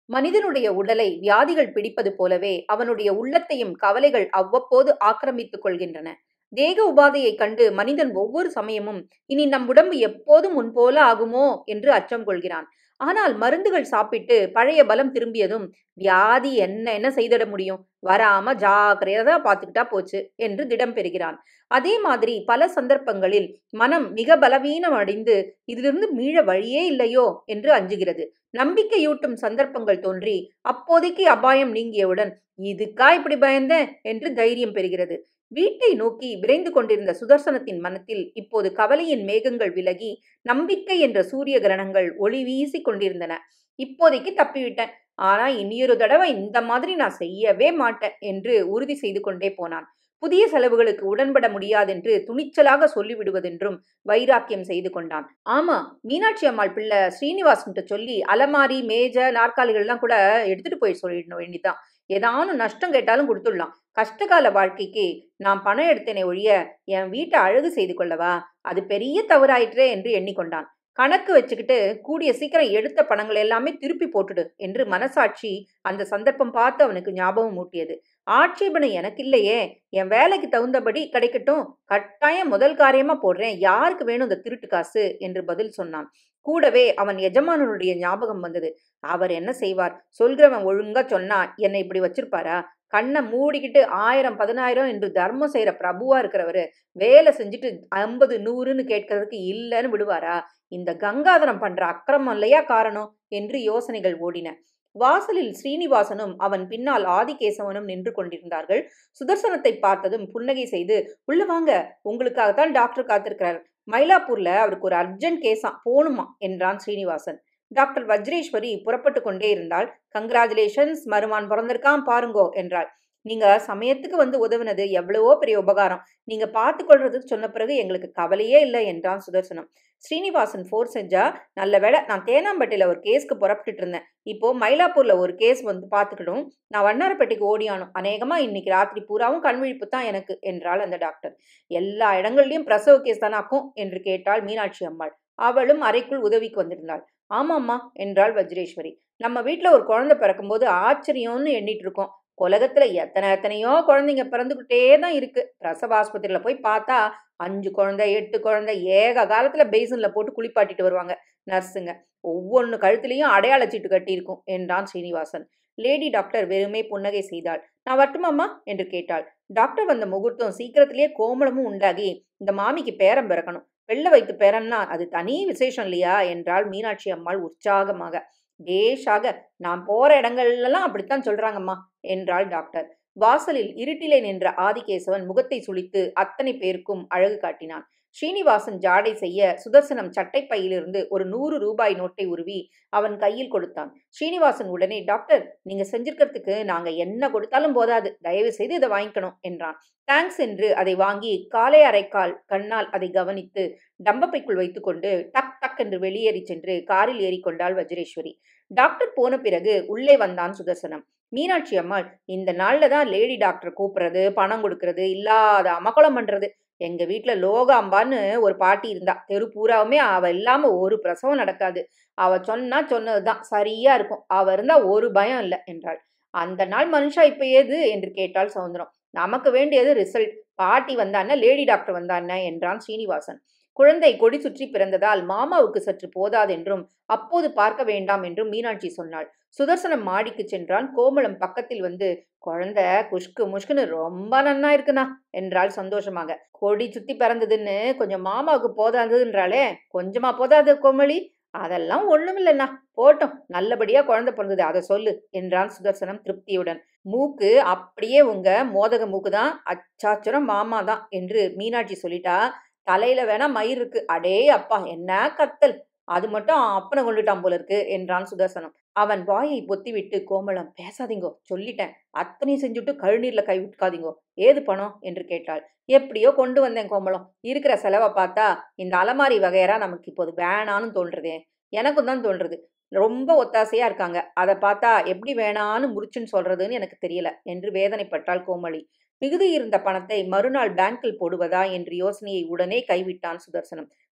மனிதனுடைய உடலை வியாதிகள் பிடிப்பது போலவே அவனுடைய உள்ளத்தையும் கவலைகள் அவ்வப்போது ஆக்கிரமித்துக் கொள்கின்றன தேக உபாதையைக் கண்டு மனிதன் ஒவ்வொரு சமயமும் இனி நம் உடம்பு எப்போதும் முன்போல ஆகுமோ என்று அச்சம் கொள்கிறான் ஆனால் மருந்துகள் சாப்பிட்டு பழைய பலம் திரும்பியதும் வியாதி என்ன என்ன செய்திட முடியும் வராம ஜாக்கிரதையா பார்த்துக்கிட்டா போச்சு என்று திடம் பெறுகிறான் அதே மாதிரி பல சந்தர்ப்பங்களில் மனம் மிக பலவீனம் அடைந்து இதிலிருந்து மீள வழியே இல்லையோ என்று அஞ்சுகிறது நம்பிக்கையூட்டும் சந்தர்ப்பங்கள் தோன்றி அப்போதைக்கு அபாயம் நீங்கியவுடன் இதுக்கா இப்படி பயந்தேன் என்று தைரியம் பெறுகிறது வீட்டை நோக்கி விரைந்து கொண்டிருந்த சுதர்சனத்தின் மனத்தில் இப்போது கவலையின் மேகங்கள் விலகி நம்பிக்கை என்ற சூரிய கிரணங்கள் ஒளி வீசி கொண்டிருந்தன இப்போதைக்கு தப்பிவிட்டேன் ஆனா இனியொரு தடவை இந்த மாதிரி நான் செய்யவே மாட்டேன் என்று உறுதி செய்து கொண்டே போனான் புதிய செலவுகளுக்கு உடன்பட முடியாதென்று துணிச்சலாக சொல்லிவிடுவதென்றும் வைராக்கியம் செய்து கொண்டான் ஆமா மீனாட்சி அம்மாள் பிள்ளை ஸ்ரீனிவாசன்ட்ட சொல்லி அலமாரி மேஜ நாற்காலிகள்லாம் கூட எடுத்துட்டு போய் சொல்லிடணும் வேண்டிதான் ஏதானும் நஷ்டம் கேட்டாலும் கொடுத்துடலாம் கஷ்டகால வாழ்க்கைக்கு நான் பணம் எடுத்தேனே ஒழிய என் வீட்டை அழகு செய்து கொள்ளவா அது பெரிய தவறாயிற்றே என்று எண்ணிக்கொண்டான் கணக்கு வச்சுக்கிட்டு கூடிய சீக்கிரம் எடுத்த பணங்கள் எல்லாமே திருப்பி போட்டுடு என்று மனசாட்சி அந்த சந்தர்ப்பம் பார்த்து அவனுக்கு ஞாபகம் ஊட்டியது ஆட்சேபனை எனக்கு இல்லையே என் வேலைக்கு தகுந்தபடி கிடைக்கட்டும் கட்டாயம் முதல் காரியமா போடுறேன் யாருக்கு வேணும் இந்த திருட்டு காசு என்று பதில் சொன்னான் கூடவே அவன் எஜமானனுடைய ஞாபகம் வந்தது அவர் என்ன செய்வார் சொல்கிறவன் ஒழுங்கா சொன்னா என்னை இப்படி வச்சிருப்பாரா கண்ணை மூடிக்கிட்டு ஆயிரம் பதினாயிரம் என்று தர்மம் செய்யற பிரபுவா இருக்கிறவரு வேலை செஞ்சுட்டு ஐம்பது நூறுன்னு கேட்கறதுக்கு இல்லைன்னு விடுவாரா இந்த கங்காதரம் பண்ற அக்கிரமம் இல்லையா காரணம் என்று யோசனைகள் ஓடின வாசலில் ஸ்ரீனிவாசனும் அவன் பின்னால் ஆதிகேசவனும் நின்று கொண்டிருந்தார்கள் சுதர்சனத்தை பார்த்ததும் புன்னகை செய்து உள்ள வாங்க உங்களுக்காகத்தான் டாக்டர் காத்திருக்கிறார் மயிலாப்பூர்ல அவருக்கு ஒரு அர்ஜென்ட் கேஸா போணுமா என்றான் ஸ்ரீனிவாசன் டாக்டர் வஜ்ரேஸ்வரி புறப்பட்டு கொண்டே இருந்தால் கங்க்ராச்சுலேஷன்ஸ் மருமான் பிறந்திருக்கான் பாருங்கோ என்றாள் நீங்க சமயத்துக்கு வந்து உதவினது எவ்வளவோ பெரிய உபகாரம் நீங்க பார்த்து கொள்றதுக்கு சொன்ன பிறகு எங்களுக்கு கவலையே இல்லை என்றான் சுதர்சனம் ஸ்ரீனிவாசன் ஃபோர் செஞ்சா நல்ல வேளை நான் தேனாம்பேட்டையில ஒரு கேஸ்க்கு புறப்பட்டுட்டு இருந்தேன் இப்போ மயிலாப்பூர்ல ஒரு கேஸ் வந்து பார்த்துக்கிடும் நான் வண்ணாரப்பேட்டைக்கு ஓடியானும் அநேகமா இன்னைக்கு ராத்திரி பூராவும் கண்விழிப்பு தான் எனக்கு என்றாள் அந்த டாக்டர் எல்லா இடங்கள்லயும் பிரசவ கேஸ் தானாக்கும் என்று கேட்டாள் மீனாட்சி அம்மாள் அவளும் அறைக்குள் உதவிக்கு வந்திருந்தாள் ஆமாம்மா என்றாள் வஜ்ரேஸ்வரி நம்ம வீட்டில் ஒரு குழந்தை பிறக்கும்போது ஆச்சரியம்னு எண்ணிட்டு இருக்கோம் உலகத்துல எத்தனை எத்தனையோ குழந்தைங்க பிறந்துக்கிட்டே தான் இருக்கு பிரசவ ஆஸ்பத்திரியில போய் பார்த்தா அஞ்சு குழந்தை எட்டு குழந்தை ஏக காலத்துல பேசன்ல போட்டு குளிப்பாட்டிட்டு வருவாங்க நர்ஸுங்க ஒவ்வொன்று கழுத்துலையும் அடையாள சீட்டு கட்டியிருக்கும் என்றான் ஸ்ரீனிவாசன் லேடி டாக்டர் வெறுமே புன்னகை செய்தாள் நான் வரட்டுமாம்மா என்று கேட்டாள் டாக்டர் வந்த முகூர்த்தம் சீக்கிரத்திலேயே கோமளமும் உண்டாகி இந்த மாமிக்கு பேரம் பிறக்கணும் வெள்ள வைத்து பேரன்னா அது தனி விசேஷம் இல்லையா என்றாள் மீனாட்சி அம்மாள் உற்சாகமாக பேஷாக நான் போற இடங்கள்லாம் அப்படித்தான் சொல்றாங்கம்மா என்றாள் டாக்டர் வாசலில் இருட்டிலே நின்ற ஆதிகேசவன் முகத்தை சுளித்து அத்தனை பேருக்கும் அழகு காட்டினான் ஸ்ரீனிவாசன் ஜாடை செய்ய சுதர்சனம் சட்டைப்பையிலிருந்து ஒரு நூறு ரூபாய் நோட்டை உருவி அவன் கையில் கொடுத்தான் ஸ்ரீனிவாசன் உடனே டாக்டர் நீங்க செஞ்சிருக்கிறதுக்கு நாங்க என்ன கொடுத்தாலும் போதாது தயவு செய்து இதை வாங்கிக்கணும் என்றான் தேங்க்ஸ் என்று அதை வாங்கி காலை அரைக்கால் கண்ணால் அதை கவனித்து டம்பப்பைக்குள் வைத்துக்கொண்டு டக் டக் என்று வெளியேறி சென்று காரில் ஏறிக்கொண்டாள் வஜ்ரேஸ்வரி டாக்டர் போன பிறகு உள்ளே வந்தான் சுதர்சனம் மீனாட்சி அம்மாள் இந்த நாள்ல தான் லேடி டாக்டர் கூப்பிடுறது பணம் கொடுக்கறது இல்லாத அமக்கலம் பண்றது எங்க வீட்டுல லோகாம்பான்னு ஒரு பாட்டி இருந்தா தெரு பூராவுமே அவ இல்லாம ஒரு பிரசவம் நடக்காது அவ சொன்னா சொன்னதுதான் சரியா இருக்கும் அவ இருந்தா ஒரு பயம் இல்லை என்றாள் அந்த நாள் மனுஷா இப்ப ஏது என்று கேட்டாள் சவுந்தரம் நமக்கு வேண்டியது ரிசல்ட் பாட்டி வந்தான லேடி டாக்டர் வந்தான என்றான் ஸ்ரீனிவாசன் குழந்தை கொடி சுற்றி பிறந்ததால் மாமாவுக்கு சற்று போதாதென்றும் அப்போது பார்க்க வேண்டாம் என்றும் மீனாட்சி சொன்னாள் சுதர்சனம் மாடிக்கு சென்றான் கோமளம் பக்கத்தில் வந்து குழந்தை குஷ்கு முஷ்குன்னு ரொம்ப நன்னா இருக்குண்ணா என்றாள் சந்தோஷமாக கொடி சுத்தி பிறந்ததுன்னு கொஞ்சம் மாமாவுக்கு போதாதுன்றாளே கொஞ்சமா போதாது கோமளி அதெல்லாம் ஒண்ணுமில்லைண்ணா போட்டோம் நல்லபடியா குழந்தை பிறந்தது அதை சொல்லு என்றான் சுதர்சனம் திருப்தியுடன் மூக்கு அப்படியே உங்க மோதக மூக்கு தான் அச்சாச்சுரம் மாமா தான் என்று மீனாட்சி சொல்லிட்டா தலையில வேணா மயிர் இருக்கு அடே அப்பா என்ன கத்தல் அது மட்டும் அப்பனை கொண்டுட்டான் போல இருக்கு என்றான் சுதர்சனம் அவன் வாயை பொத்திவிட்டு கோமளம் பேசாதீங்கோ சொல்லிட்டேன் அத்தனையும் செஞ்சுட்டு கழுநீர்ல கை விட்டுக்காதீங்கோ ஏது பணம் என்று கேட்டாள் எப்படியோ கொண்டு வந்தேன் கோமளம் இருக்கிற செலவை பார்த்தா இந்த அலமாரி வகையரா நமக்கு இப்போது வேணான்னு தோன்றதே எனக்கும் தான் தோன்றது ரொம்ப ஒத்தாசையா இருக்காங்க அதை பார்த்தா எப்படி வேணான்னு முறிச்சுன்னு சொல்றதுன்னு எனக்கு தெரியல என்று வேதனைப்பட்டாள் கோமளி மிகுதி இருந்த பணத்தை மறுநாள் பேங்கில் போடுவதா என்று யோசனையை உடனே கைவிட்டான் சுதர்சனம்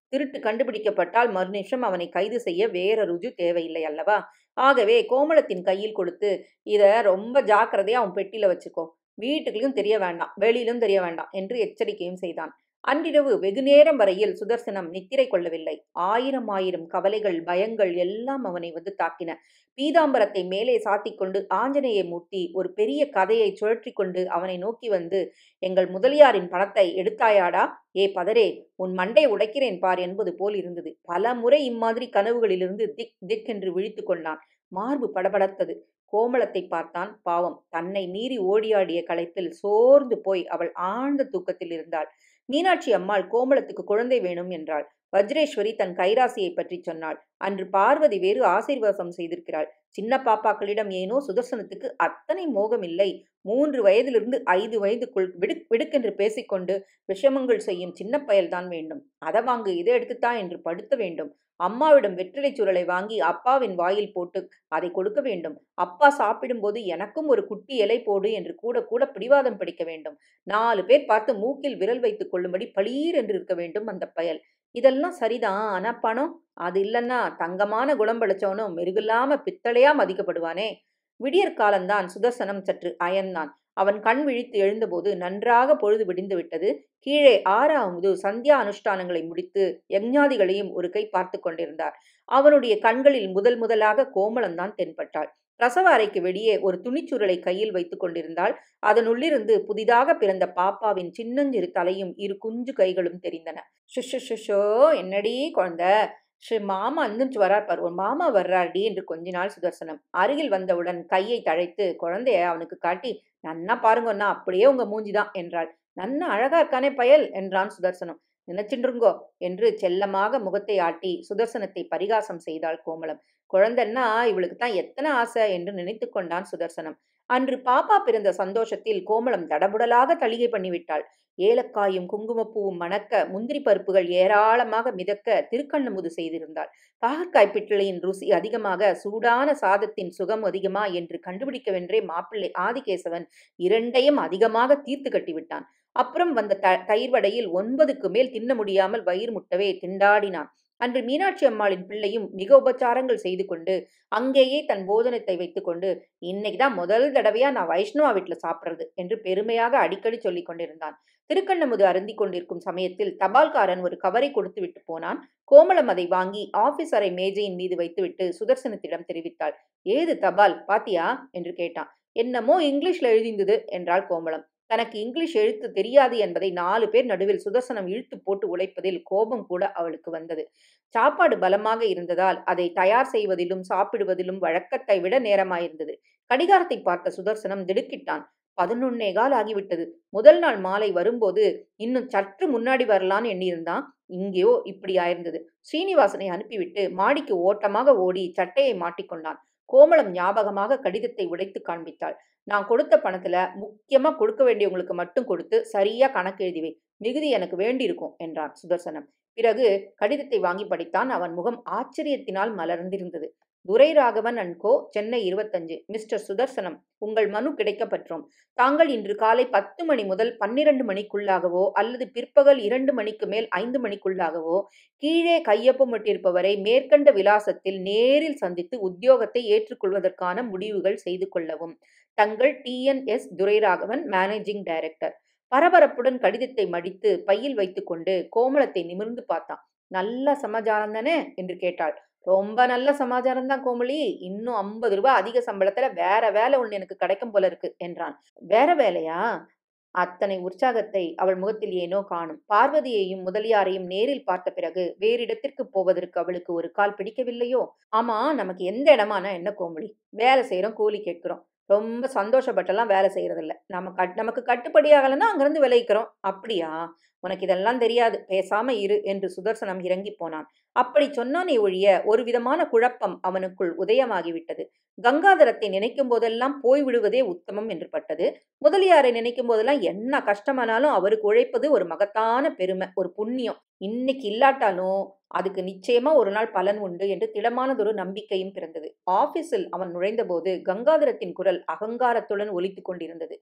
திருட்டு கண்டுபிடிக்கப்பட்டால் மறுநிமிஷம் அவனை கைது செய்ய வேற ருஜு தேவையில்லை அல்லவா ஆகவே கோமளத்தின் கையில் கொடுத்து இத ரொம்ப ஜாக்கிரதையா அவன் பெட்டியில வச்சுக்கோ வீட்டுக்குள்ளேயும் தெரிய வேண்டாம் வெளியிலும் தெரிய வேண்டாம் என்று எச்சரிக்கையும் செய்தான் அன்றிரவு வெகுநேரம் வரையில் சுதர்சனம் நித்திரை கொள்ளவில்லை ஆயிரம் ஆயிரம் கவலைகள் பயங்கள் எல்லாம் அவனை வந்து தாக்கின பீதாம்பரத்தை மேலே சாத்திக் கொண்டு ஆஞ்சநேய மூர்த்தி ஒரு பெரிய கதையை சுழற்றி கொண்டு அவனை நோக்கி வந்து எங்கள் முதலியாரின் பணத்தை எடுத்தாயாடா ஏ பதரே உன் மண்டை உடைக்கிறேன் பார் என்பது போல் இருந்தது பல முறை இம்மாதிரி கனவுகளிலிருந்து திக் திக் என்று விழித்து கொண்டான் மார்பு படபடத்தது கோமளத்தை பார்த்தான் பாவம் தன்னை மீறி ஓடியாடிய களைப்பில் சோர்ந்து போய் அவள் ஆழ்ந்த தூக்கத்தில் இருந்தாள் மீனாட்சி அம்மாள் கோமளத்துக்கு குழந்தை வேணும் என்றாள் வஜ்ரேஸ்வரி தன் கைராசியை பற்றி சொன்னாள் அன்று பார்வதி வேறு ஆசீர்வாதம் செய்திருக்கிறாள் சின்ன பாப்பாக்களிடம் ஏனோ சுதர்சனத்துக்கு அத்தனை மோகம் இல்லை மூன்று வயதிலிருந்து ஐந்து வயதுக்குள் விடுக் விடுக்கென்று பேசிக்கொண்டு விஷமங்கள் செய்யும் சின்ன பயல்தான் வேண்டும் அதை வாங்கு இதை எடுத்துத்தா என்று படுத்த வேண்டும் அம்மாவிடம் வெற்றிலை சுருளை வாங்கி அப்பாவின் வாயில் போட்டு அதை கொடுக்க வேண்டும் அப்பா சாப்பிடும்போது எனக்கும் ஒரு குட்டி இலை போடு என்று கூட கூட பிடிவாதம் பிடிக்க வேண்டும் நாலு பேர் பார்த்து மூக்கில் விரல் வைத்துக் கொள்ளும்படி பளீர் என்று இருக்க வேண்டும் அந்த பயல் இதெல்லாம் சரிதான் ஆனா பணம் அது இல்லைன்னா தங்கமான குணம் படைச்சவனும் மெருகில்லாம பித்தளையா மதிக்கப்படுவானே விடியற் காலம்தான் சுதர்சனம் சற்று அயர்ந்தான் அவன் கண் விழித்து எழுந்தபோது நன்றாக பொழுது விடிந்து விட்டது கீழே ஆறாவது சந்தியா அனுஷ்டானங்களை முடித்து யஞ்ஞாதிகளையும் ஒரு கை பார்த்து கொண்டிருந்தார் அவனுடைய கண்களில் முதல் முதலாக கோமளம்தான் தென்பட்டாள் பிரசவ அறைக்கு வெளியே ஒரு துணிச்சுருளை கையில் வைத்துக் கொண்டிருந்தாள் அதனுள்ளிருந்து புதிதாக பிறந்த பாப்பாவின் சின்னஞ்சிறு தலையும் இரு குஞ்சு கைகளும் தெரிந்தன ஷுஷோ என்னடி குழந்தை ஸ்ரீ மாமா அந்துச்சு வரார் பார் உன் மாமா வர்றாடி என்று கொஞ்ச நாள் சுதர்சனம் அருகில் வந்தவுடன் கையை தழைத்து குழந்தைய அவனுக்கு காட்டி நன்னா பாருங்கண்ணா அப்படியே உங்க மூஞ்சிதான் என்றாள் நன்னா அழகா இருக்கானே பயல் என்றான் சுதர்சனம் நினைச்சின்றுங்கோ என்று செல்லமாக முகத்தை ஆட்டி சுதர்சனத்தை பரிகாசம் செய்தாள் கோமளம் குழந்தைன்னா இவளுக்கு தான் எத்தனை ஆசை என்று நினைத்து கொண்டான் சுதர்சனம் அன்று பாப்பா பிறந்த சந்தோஷத்தில் கோமளம் தடபுடலாக தளிகை பண்ணிவிட்டாள் ஏலக்காயும் குங்குமப்பூவும் மணக்க முந்திரி பருப்புகள் ஏராளமாக மிதக்க திருக்கண்ணமுது செய்திருந்தாள் பாகக்காய் பிட்டளையின் ருசி அதிகமாக சூடான சாதத்தின் சுகம் அதிகமா என்று கண்டுபிடிக்கவென்றே மாப்பிள்ளை ஆதிகேசவன் இரண்டையும் அதிகமாக தீர்த்து கட்டிவிட்டான் அப்புறம் வந்த த தயிர் வடையில் ஒன்பதுக்கு மேல் தின்ன முடியாமல் வயிறு முட்டவே திண்டாடினான் அன்று மீனாட்சி அம்மாளின் பிள்ளையும் மிக உபச்சாரங்கள் செய்து கொண்டு அங்கேயே தன் போதனத்தை வைத்துக்கொண்டு இன்னைக்கு தான் முதல் தடவையா நான் வைஷ்ணவா வீட்டில் சாப்பிட்றது என்று பெருமையாக அடிக்கடி சொல்லிக் கொண்டிருந்தான் திருக்கண்ணமுது அருந்தி கொண்டிருக்கும் சமயத்தில் தபால்காரன் ஒரு கவரை கொடுத்து விட்டு போனான் கோமளம் அதை வாங்கி ஆபீஸ் அறை மேஜையின் மீது வைத்துவிட்டு சுதர்சனத்திடம் தெரிவித்தாள் ஏது தபால் பாத்தியா என்று கேட்டான் என்னமோ இங்கிலீஷ்ல எழுதிந்தது என்றாள் கோமளம் தனக்கு இங்கிலீஷ் எழுத்து தெரியாது என்பதை நாலு பேர் நடுவில் சுதர்சனம் இழுத்து போட்டு உழைப்பதில் கோபம் கூட அவளுக்கு வந்தது சாப்பாடு பலமாக இருந்ததால் அதை தயார் செய்வதிலும் சாப்பிடுவதிலும் வழக்கத்தை விட நேரமாயிருந்தது கடிகாரத்தை பார்த்த சுதர்சனம் திடுக்கிட்டான் பதினொன்னே கால் ஆகிவிட்டது முதல் நாள் மாலை வரும்போது இன்னும் சற்று முன்னாடி வரலான்னு எண்ணியிருந்தான் இங்கேயோ இப்படி ஆயிருந்தது ஸ்ரீனிவாசனை அனுப்பிவிட்டு மாடிக்கு ஓட்டமாக ஓடி சட்டையை மாட்டிக்கொண்டான் கோமளம் ஞாபகமாக கடிதத்தை உடைத்து காண்பித்தாள் நான் கொடுத்த பணத்துல முக்கியமா கொடுக்க வேண்டியவங்களுக்கு மட்டும் கொடுத்து சரியா கணக்கு எழுதிவை மிகுதி எனக்கு வேண்டியிருக்கும் என்றான் சுதர்சனம் பிறகு கடிதத்தை வாங்கி படித்தான் அவன் முகம் ஆச்சரியத்தினால் மலர்ந்திருந்தது துரை ராகவன் அண்ட் கோ சென்னை இருபத்தஞ்சு மிஸ்டர் சுதர்சனம் உங்கள் மனு கிடைக்கப்பெற்றோம் தாங்கள் இன்று காலை பத்து மணி முதல் பன்னிரண்டு மணிக்குள்ளாகவோ அல்லது பிற்பகல் இரண்டு மணிக்கு மேல் ஐந்து மணிக்குள்ளாகவோ கீழே கையொப்பமிட்டிருப்பவரை மேற்கண்ட விலாசத்தில் நேரில் சந்தித்து உத்தியோகத்தை ஏற்றுக்கொள்வதற்கான முடிவுகள் செய்து கொள்ளவும் தங்கள் டிஎன்எஸ் துரைராகவன் மேனேஜிங் டைரக்டர் பரபரப்புடன் கடிதத்தை மடித்து பையில் வைத்துக்கொண்டு கோமளத்தை நிமிர்ந்து பார்த்தான் நல்ல சமாச்சாரம் தானே என்று கேட்டாள் ரொம்ப நல்ல சமாச்சாரம் தான் கோமலி இன்னும் ஐம்பது ரூபாய் அதிக சம்பளத்துல வேற வேலை ஒண்ணு எனக்கு கிடைக்கும் போல இருக்கு என்றான் வேற வேலையா அத்தனை உற்சாகத்தை அவள் முகத்தில் ஏனோ காணும் பார்வதியையும் முதலியாரையும் நேரில் பார்த்த பிறகு வேறிடத்திற்கு போவதற்கு அவளுக்கு ஒரு கால் பிடிக்கவில்லையோ ஆமா நமக்கு எந்த இடமானா என்ன கோமலி வேலை செய்யறோம் கூலி கேட்கிறோம் ரொம்ப சந்தோஷப்பட்டெல்லாம் வேலை செய்யறதில்ல நம்ம கட் நமக்கு கட்டுப்படி ஆகலைன்னா அங்கிருந்து விளைவிக்கிறோம் அப்படியா உனக்கு இதெல்லாம் தெரியாது பேசாம இரு என்று சுதர்சனம் இறங்கி போனான் அப்படி சொன்னானே ஒழிய ஒரு விதமான குழப்பம் அவனுக்குள் உதயமாகிவிட்டது கங்காதரத்தை நினைக்கும் போதெல்லாம் போய்விடுவதே உத்தமம் என்று பட்டது முதலியாரை நினைக்கும் போதெல்லாம் என்ன கஷ்டமானாலும் அவருக்கு உழைப்பது ஒரு மகத்தான பெருமை ஒரு புண்ணியம் இன்னைக்கு இல்லாட்டாலும் அதுக்கு நிச்சயமா ஒரு நாள் பலன் உண்டு என்று திடமானதொரு நம்பிக்கையும் பிறந்தது ஆபீஸில் அவன் நுழைந்தபோது கங்காதரத்தின் குரல் அகங்காரத்துடன் ஒலித்துக் கொண்டிருந்தது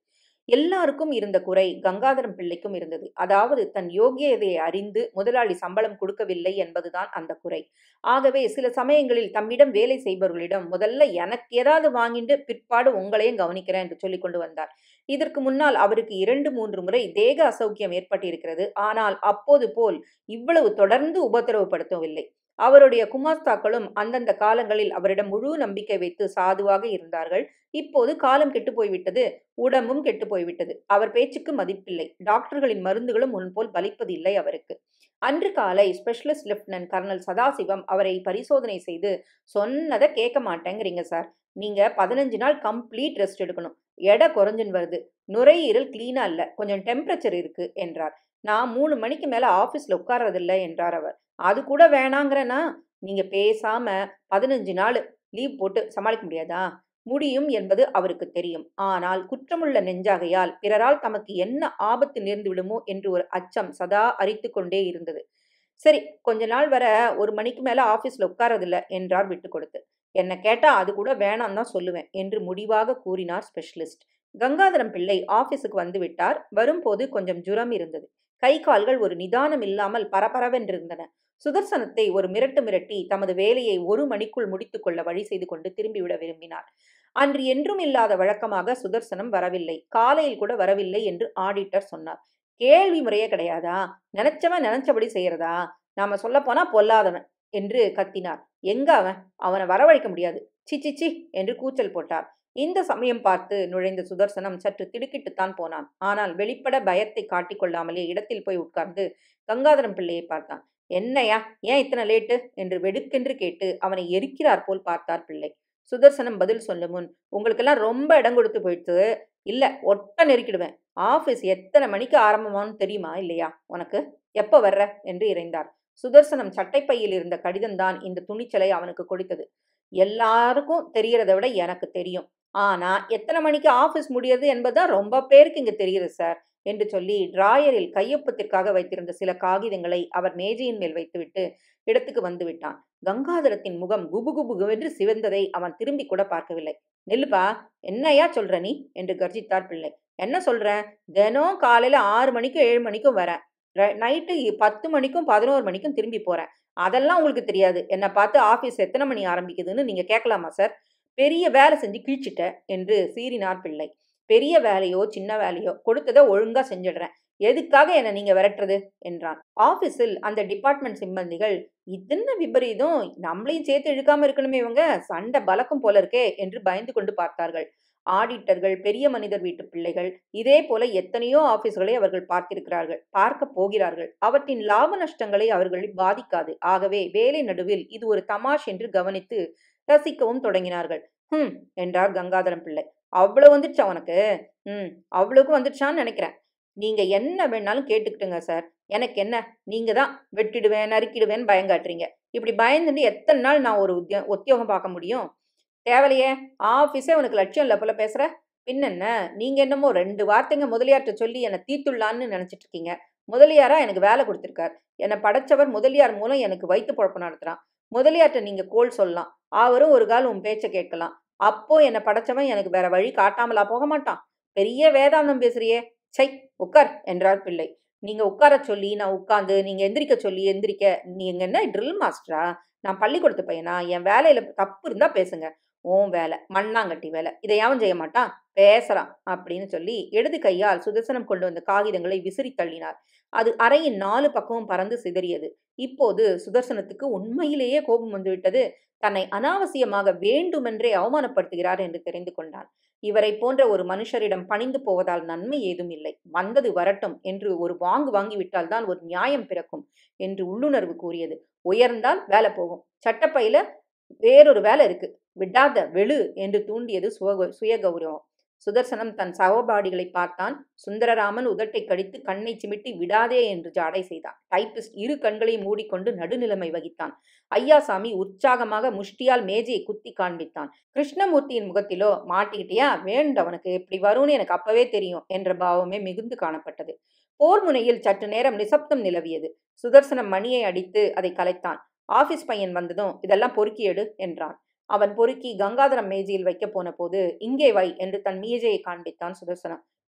எல்லாருக்கும் இருந்த குறை கங்காதரம் பிள்ளைக்கும் இருந்தது அதாவது தன் யோகியதையை அறிந்து முதலாளி சம்பளம் கொடுக்கவில்லை என்பதுதான் அந்த குறை ஆகவே சில சமயங்களில் தம்மிடம் வேலை செய்பவர்களிடம் முதல்ல எனக்கு ஏதாவது வாங்கிட்டு பிற்பாடு உங்களையும் கவனிக்கிறேன் என்று சொல்லிக் கொண்டு வந்தார் இதற்கு முன்னால் அவருக்கு இரண்டு மூன்று முறை தேக அசௌக்கியம் ஏற்பட்டிருக்கிறது ஆனால் அப்போது போல் இவ்வளவு தொடர்ந்து உபத்திரவப்படுத்தவில்லை அவருடைய குமாஸ்தாக்களும் அந்தந்த காலங்களில் அவரிடம் முழு நம்பிக்கை வைத்து சாதுவாக இருந்தார்கள் இப்போது காலம் கெட்டு போய்விட்டது உடம்பும் கெட்டு போய்விட்டது அவர் பேச்சுக்கு மதிப்பில்லை டாக்டர்களின் மருந்துகளும் முன்போல் பலிப்பதில்லை அவருக்கு அன்று காலை ஸ்பெஷலிஸ்ட் லெப்டினன்ட் கர்னல் சதாசிவம் அவரை பரிசோதனை செய்து சொன்னதை கேட்க மாட்டேங்கிறீங்க சார் நீங்க பதினஞ்சு நாள் கம்ப்ளீட் ரெஸ்ட் எடுக்கணும் எடை குறைஞ்சுன்னு வருது நுரையீரல் கிளீனா இல்ல கொஞ்சம் டெம்பரேச்சர் இருக்கு என்றார் நான் மூணு மணிக்கு மேல ஆபீஸ்ல உட்கார்றதில்ல என்றார் அவர் அது கூட வேணாங்கிறனா நீங்க பேசாம பதினஞ்சு நாள் லீவ் போட்டு சமாளிக்க முடியாதா முடியும் என்பது அவருக்கு தெரியும் ஆனால் குற்றமுள்ள நெஞ்சாகையால் பிறரால் தமக்கு என்ன ஆபத்து நேர்ந்து விடுமோ என்று ஒரு அச்சம் சதா அரித்து கொண்டே இருந்தது சரி கொஞ்ச நாள் வர ஒரு மணிக்கு மேல ஆபீஸ்ல உட்காரதில்ல என்றார் விட்டு கொடுத்து என்ன கேட்டா அது கூட வேணாம் தான் சொல்லுவேன் என்று முடிவாக கூறினார் ஸ்பெஷலிஸ்ட் கங்காதரம் பிள்ளை ஆபீஸுக்கு வந்து விட்டார் வரும்போது கொஞ்சம் ஜுரம் இருந்தது கை கால்கள் ஒரு நிதானம் இல்லாமல் பரபரவென்றிருந்தன சுதர்சனத்தை ஒரு மிரட்டு மிரட்டி தமது வேலையை ஒரு மணிக்குள் முடித்துக் கொள்ள வழி செய்து கொண்டு திரும்பிவிட விரும்பினார் அன்று என்றும் இல்லாத வழக்கமாக சுதர்சனம் வரவில்லை காலையில் கூட வரவில்லை என்று ஆடிட்டர் சொன்னார் கேள்வி முறையே கிடையாதா நினைச்சவன் நினைச்சபடி செய்யறதா நாம சொல்ல போனா பொல்லாதவன் என்று கத்தினார் எங்க அவன் அவனை வரவழைக்க முடியாது சி சி சி என்று கூச்சல் போட்டார் இந்த சமயம் பார்த்து நுழைந்த சுதர்சனம் சற்று திடுக்கிட்டுத்தான் போனான் ஆனால் வெளிப்பட பயத்தை காட்டிக்கொள்ளாமலே இடத்தில் போய் உட்கார்ந்து கங்காதரம் பிள்ளையை பார்த்தான் என்னையா ஏன் இத்தனை லேட்டு என்று வெடுக்கென்று கேட்டு அவனை எரிக்கிறார் போல் பார்த்தார் பிள்ளை சுதர்சனம் பதில் சொல்லும் முன் உங்களுக்கெல்லாம் ரொம்ப இடம் கொடுத்து போயிடுத்து இல்ல ஒட்ட நெருக்கிடுவேன் ஆபீஸ் எத்தனை மணிக்கு ஆரம்பமானு தெரியுமா இல்லையா உனக்கு எப்ப வர்ற என்று இறைந்தார் சுதர்சனம் சட்டைப்பையில் இருந்த கடிதம்தான் இந்த துணிச்சலை அவனுக்கு கொடுத்தது எல்லாருக்கும் தெரியறத விட எனக்கு தெரியும் ஆனா எத்தனை மணிக்கு ஆபீஸ் முடியறது என்பதுதான் ரொம்ப பேருக்கு இங்க தெரியுது சார் என்று சொல்லி டிராயரில் கையொப்பத்திற்காக வைத்திருந்த சில காகிதங்களை அவர் மேஜையின் மேல் வைத்துவிட்டு இடத்துக்கு வந்து விட்டான் கங்காதரத்தின் முகம் குபு குபுகுவென்று சிவந்ததை அவன் திரும்பி கூட பார்க்கவில்லை நெல்லுப்பா என்னையா சொல்ற நீ என்று கர்ஜித்தார் பிள்ளை என்ன சொல்ற தினம் காலையில ஆறு மணிக்கும் ஏழு மணிக்கும் வரேன் நைட்டு பத்து மணிக்கும் பதினோரு மணிக்கும் திரும்பி போறேன் அதெல்லாம் உங்களுக்கு தெரியாது என்னை பார்த்து ஆபீஸ் எத்தனை மணி ஆரம்பிக்குதுன்னு நீங்க கேட்கலாமா சார் பெரிய வேலை செஞ்சு கீழ்ச்சிட்ட என்று சீறினார் பிள்ளை பெரிய வேலையோ சின்ன வேலையோ கொடுத்ததை ஒழுங்கா செஞ்சிடுறேன் எதுக்காக என்ன நீங்க விரட்டுறது என்றான் ஆபீஸில் அந்த டிபார்ட்மெண்ட் சிம்பந்திகள் இதென்ன விபரீதம் நம்மளையும் சேர்த்து இழுக்காம இருக்கணுமே இவங்க சண்டை பலக்கும் போல இருக்கே என்று பயந்து கொண்டு பார்த்தார்கள் ஆடிட்டர்கள் பெரிய மனிதர் வீட்டு பிள்ளைகள் இதே போல எத்தனையோ ஆபீஸ்களை அவர்கள் பார்த்திருக்கிறார்கள் பார்க்க போகிறார்கள் அவற்றின் லாப நஷ்டங்களை அவர்களை பாதிக்காது ஆகவே வேலை நடுவில் இது ஒரு தமாஷ் என்று கவனித்து ரசிக்கவும் தொடங்கினார்கள் ஹம் என்றார் கங்காதரம் பிள்ளை அவ்வளவு வந்துடுச்சா உனக்கு ம் அவ்வளவுக்கு வந்துடுச்சான்னு நினைக்கிறேன் நீங்க என்ன வேணாலும் கேட்டுக்கிட்டுங்க சார் எனக்கு என்ன நீங்க தான் வெட்டிடுவேன் நறுக்கிடுவேன் பயங்காட்டுறீங்க இப்படி பயந்துட்டு எத்தனை நாள் நான் ஒரு உத்தியோ உத்தியோகம் பார்க்க முடியும் தேவலையே ஆஃபீஸே உனக்கு லட்சியம் இல்லை போல பேசுற பின்னென்ன நீங்க என்னமோ ரெண்டு வார்த்தைங்க முதலியார்கிட்ட சொல்லி என்னை தீத்துள்ளான்னு நினைச்சிட்டு இருக்கீங்க முதலியாரா எனக்கு வேலை கொடுத்துருக்கார் என்னை படைச்சவர் முதலியார் மூலம் எனக்கு வைத்து பொழப்பு நடத்துறான் முதலியார்ட்ட நீங்க கோல் சொல்லலாம் அவரும் ஒரு கால் உன் பேச்சை கேட்கலாம் அப்போ என்னை படைச்சவன் எனக்கு வேற வழி காட்டாமலா போக மாட்டான் பெரிய வேதாந்தம் பேசுறியே சை உட்கார் என்றார் பிள்ளை நீங்க உட்கார சொல்லி நான் உட்காந்து நீங்க எந்திரிக்க சொல்லி எந்திரிக்க நீங்க என்ன ட்ரில் மாஸ்டரா நான் பள்ளிக்கூடத்து பையனா என் வேலையில தப்பு இருந்தா பேசுங்க ஓன் வேலை மண்ணாங்கட்டி வேலை இதை யாவும் செய்ய மாட்டான் பேசுறான் அப்படின்னு சொல்லி இடது கையால் சுதர்சனம் கொண்டு வந்த காகிதங்களை விசிறி தள்ளினார் அது அறையின் நாலு பக்கமும் பறந்து சிதறியது இப்போது சுதர்சனத்துக்கு உண்மையிலேயே கோபம் வந்துவிட்டது தன்னை அனாவசியமாக வேண்டுமென்றே அவமானப்படுத்துகிறார் என்று தெரிந்து கொண்டான் இவரை போன்ற ஒரு மனுஷரிடம் பணிந்து போவதால் நன்மை ஏதும் இல்லை வந்தது வரட்டும் என்று ஒரு வாங்கு வாங்கிவிட்டால் தான் ஒரு நியாயம் பிறக்கும் என்று உள்ளுணர்வு கூறியது உயர்ந்தால் வேலை போகும் சட்டப்பையில வேறொரு வேலை இருக்கு விடாத வெளு என்று தூண்டியது சுக சுய கௌரவம் சுதர்சனம் தன் சகோபாடிகளை பார்த்தான் சுந்தரராமன் உதட்டை கடித்து கண்ணை சிமிட்டி விடாதே என்று ஜாடை செய்தான் டைப்பிஸ்ட் இரு கண்களையும் மூடிக்கொண்டு நடுநிலைமை வகித்தான் ஐயாசாமி உற்சாகமாக முஷ்டியால் மேஜையை குத்தி காண்பித்தான் கிருஷ்ணமூர்த்தியின் முகத்திலோ மாட்டிக்கிட்டியா வேண்டவனுக்கு எப்படி வரும்னு எனக்கு அப்பவே தெரியும் என்ற பாவமே மிகுந்து காணப்பட்டது போர் முனையில் சற்று நேரம் நிசப்தம் நிலவியது சுதர்சனம் மணியை அடித்து அதை கலைத்தான் ஆபீஸ் பையன் வந்ததும் இதெல்லாம் பொறுக்கி எடு என்றான் அவன் பொறுக்கி கங்காதரம் மேஜையில் வைக்க போன போது இங்கே வை என்று தன் மீஜையை காண்பித்தான் சுதர்சனம்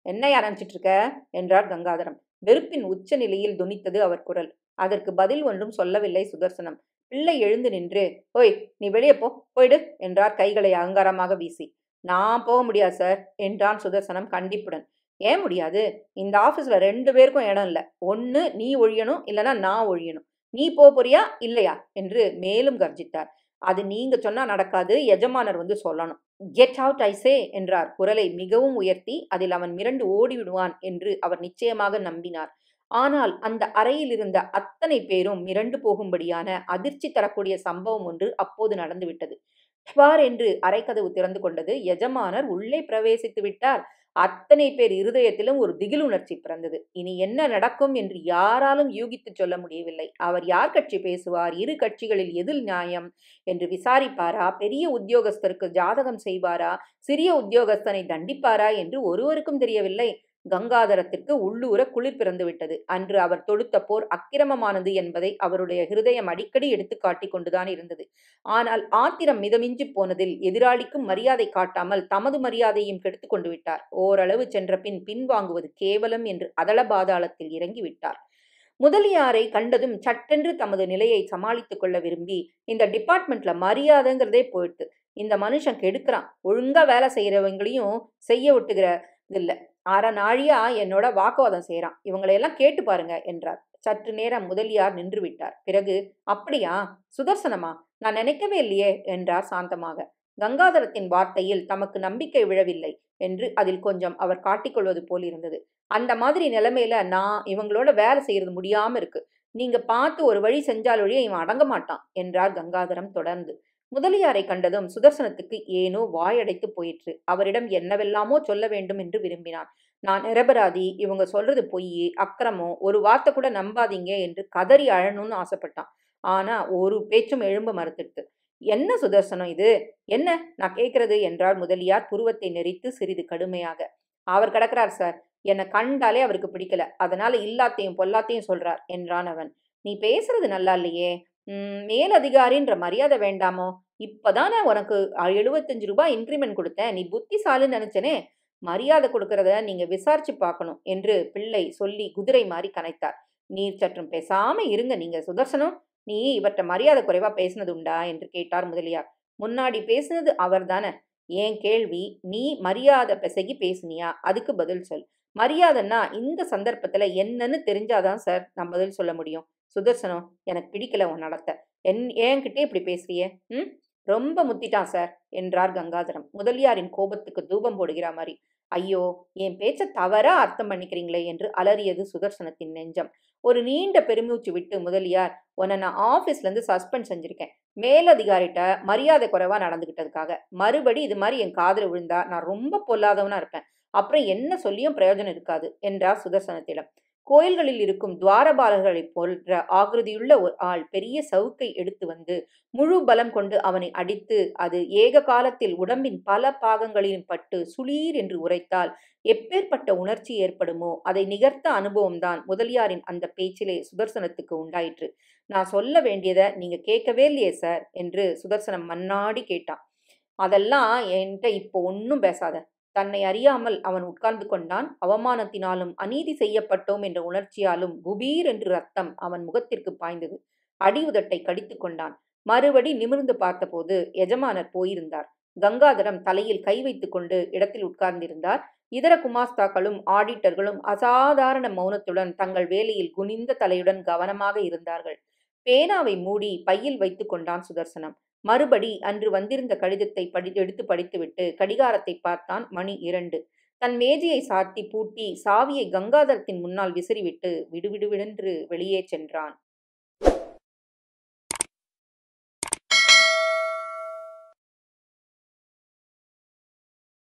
என்னையா நினைச்சிட்டு இருக்க என்றார் கங்காதரம் வெறுப்பின் உச்ச நிலையில் துணித்தது அவர் குரல் அதற்கு பதில் ஒன்றும் சொல்லவில்லை சுதர்சனம் பிள்ளை எழுந்து நின்று ஓய் நீ வெளியே போ போயிடு என்றார் கைகளை அகங்காரமாக வீசி நான் போக முடியாது சார் என்றான் சுதர்சனம் கண்டிப்புடன் ஏன் முடியாது இந்த ஆஃபீஸில் ரெண்டு பேருக்கும் இடம் இல்லை ஒன்று நீ ஒழியணும் இல்லைன்னா நான் ஒழியணும் நீ போக போறியா இல்லையா என்று மேலும் கர்ஜித்தார் அது நீங்க சொன்னா நடக்காது எஜமானர் வந்து சொல்லணும் கெட் அவுட் ஐசே என்றார் குரலை மிகவும் உயர்த்தி அதில் அவன் மிரண்டு ஓடிவிடுவான் என்று அவர் நிச்சயமாக நம்பினார் ஆனால் அந்த அறையில் இருந்த அத்தனை பேரும் மிரண்டு போகும்படியான அதிர்ச்சி தரக்கூடிய சம்பவம் ஒன்று அப்போது நடந்துவிட்டது ஷ்வார் என்று அரைக்கதவு திறந்து கொண்டது எஜமானர் உள்ளே பிரவேசித்து விட்டார் அத்தனை பேர் இருதயத்திலும் ஒரு திகில் உணர்ச்சி பிறந்தது இனி என்ன நடக்கும் என்று யாராலும் யூகித்து சொல்ல முடியவில்லை அவர் யார் கட்சி பேசுவார் இரு கட்சிகளில் எதில் நியாயம் என்று விசாரிப்பாரா பெரிய உத்தியோகஸ்தருக்கு ஜாதகம் செய்வாரா சிறிய உத்தியோகஸ்தனை தண்டிப்பாரா என்று ஒருவருக்கும் தெரியவில்லை கங்காதரத்திற்கு உள்ளூர குளிர் பிறந்துவிட்டது அன்று அவர் தொடுத்த போர் அக்கிரமமானது என்பதை அவருடைய ஹிருதயம் அடிக்கடி எடுத்து காட்டிக் கொண்டுதான் இருந்தது ஆனால் ஆத்திரம் மிதமிஞ்சி போனதில் எதிராளிக்கும் மரியாதை காட்டாமல் தமது மரியாதையும் கெடுத்து கொண்டு விட்டார் ஓரளவு சென்ற பின் பின்வாங்குவது கேவலம் என்று அதள பாதாளத்தில் இறங்கிவிட்டார் முதலியாரை கண்டதும் சட்டென்று தமது நிலையை சமாளித்துக் கொள்ள விரும்பி இந்த டிபார்ட்மெண்ட்ல மரியாதைங்கிறதே போயிடுது இந்த மனுஷன் கெடுக்கிறான் ஒழுங்கா வேலை செய்யறவங்களையும் செய்ய விட்டுகிறது இல்ல அரை நாழியா என்னோட வாக்குவாதம் செய்யறான் இவங்களையெல்லாம் கேட்டு பாருங்க என்றார் சற்று நேரம் முதலியார் நின்று விட்டார் பிறகு அப்படியா சுதர்சனமா நான் நினைக்கவே இல்லையே என்றார் சாந்தமாக கங்காதரத்தின் வார்த்தையில் தமக்கு நம்பிக்கை விழவில்லை என்று அதில் கொஞ்சம் அவர் காட்டிக்கொள்வது போல் இருந்தது அந்த மாதிரி நிலைமையில நான் இவங்களோட வேலை செய்யறது முடியாம இருக்கு நீங்க பார்த்து ஒரு வழி செஞ்சாலொழிய இவன் அடங்க மாட்டான் என்றார் கங்காதரம் தொடர்ந்து முதலியாரை கண்டதும் சுதர்சனத்துக்கு ஏனோ வாயடைத்து போயிற்று அவரிடம் என்னவெல்லாமோ சொல்ல வேண்டும் என்று விரும்பினான் நான் நிரபராதி இவங்க சொல்றது பொய் அக்கிரமம் ஒரு வார்த்தை கூட நம்பாதீங்க என்று கதறி அழணும்னு ஆசைப்பட்டான் ஆனா ஒரு பேச்சும் எழும்ப மறுத்துட்டு என்ன சுதர்சனம் இது என்ன நான் கேட்கறது என்றார் முதலியார் புருவத்தை நெறித்து சிறிது கடுமையாக அவர் கிடக்கிறார் சார் என்னை கண்டாலே அவருக்கு பிடிக்கல அதனால இல்லாத்தையும் பொல்லாத்தையும் சொல்றார் என்றான் அவன் நீ பேசுறது நல்லா இல்லையே ம், மேலதிகாரின்ற மரியாதை வேண்டாமோ இப்பதானே உனக்கு எழுபத்தஞ்சு ரூபாய் இன்க்ரிமெண்ட் கொடுத்தேன் நீ புத்திசாலின்னு நினைச்சனே மரியாதை கொடுக்கறத நீங்க விசாரிச்சு பார்க்கணும் என்று பிள்ளை சொல்லி குதிரை மாதிரி கனைத்தார் நீர் சற்றும் பேசாம இருங்க நீங்க சுதர்சனம் நீ இவற்றை மரியாதை குறைவா பேசினது உண்டா என்று கேட்டார் முதலியார் முன்னாடி பேசினது அவர்தானே ஏன் கேள்வி நீ மரியாதை பெசகி பேசுனியா அதுக்கு பதில் சொல் மரியாதைன்னா இந்த சந்தர்ப்பத்துல என்னன்னு தெரிஞ்சாதான் சார் நான் பதில் சொல்ல முடியும் சுதர்சனம் எனக்கு பிடிக்கல உன் நடத்த என் ஏன்கிட்டே இப்படி பேசுறியே ம் ரொம்ப முத்திட்டான் சார் என்றார் கங்காதரம் முதலியாரின் கோபத்துக்கு தூபம் போடுகிற மாதிரி ஐயோ என் பேச்ச தவறா அர்த்தம் பண்ணிக்கிறீங்களே என்று அலறியது சுதர்சனத்தின் நெஞ்சம் ஒரு நீண்ட பெருமூச்சு விட்டு முதலியார் உன்னை நான் ஆஃபீஸ்ல இருந்து சஸ்பெண்ட் செஞ்சிருக்கேன் மேலதிகாரிட்ட மரியாதை குறைவா நடந்துகிட்டதுக்காக மறுபடி இது மாதிரி என் காதுல விழுந்தா நான் ரொம்ப பொல்லாதவனா இருப்பேன் அப்புறம் என்ன சொல்லியும் பிரயோஜனம் இருக்காது என்றார் சுதர்சனத்திடம் கோயில்களில் இருக்கும் துவாரபாலர்களைப் போன்ற ஆகிருதியுள்ள ஒரு ஆள் பெரிய சவுக்கை எடுத்து வந்து முழு பலம் கொண்டு அவனை அடித்து அது ஏக காலத்தில் உடம்பின் பல பாகங்களிலும் பட்டு சுளீர் என்று உரைத்தால் எப்பேற்பட்ட உணர்ச்சி ஏற்படுமோ அதை நிகர்த்த அனுபவம்தான் முதலியாரின் அந்த பேச்சிலே சுதர்சனத்துக்கு உண்டாயிற்று நான் சொல்ல வேண்டியதை நீங்க கேட்கவே இல்லையே சார் என்று சுதர்சனம் மன்னாடி கேட்டான் அதெல்லாம் என்கிட்ட இப்போ ஒன்றும் பேசாத தன்னை அறியாமல் அவன் உட்கார்ந்து கொண்டான் அவமானத்தினாலும் அநீதி செய்யப்பட்டோம் என்ற உணர்ச்சியாலும் குபீர் என்று ரத்தம் அவன் முகத்திற்கு பாய்ந்தது அடி உதட்டை கடித்து கொண்டான் மறுபடி நிமிர்ந்து பார்த்தபோது எஜமானர் போயிருந்தார் கங்காதரம் தலையில் கை வைத்துக் கொண்டு இடத்தில் உட்கார்ந்திருந்தார் இதர குமாஸ்தாக்களும் ஆடிட்டர்களும் அசாதாரண மௌனத்துடன் தங்கள் வேலையில் குனிந்த தலையுடன் கவனமாக இருந்தார்கள் பேனாவை மூடி பையில் வைத்துக் கொண்டான் சுதர்சனம் மறுபடி அன்று வந்திருந்த கடிதத்தை படி எடுத்து படித்துவிட்டு கடிகாரத்தை பார்த்தான் மணி இரண்டு தன் மேஜையை சாத்தி பூட்டி சாவியை கங்காதரத்தின் முன்னால் விசிறிவிட்டு விடுவிடுவிடென்று வெளியே சென்றான்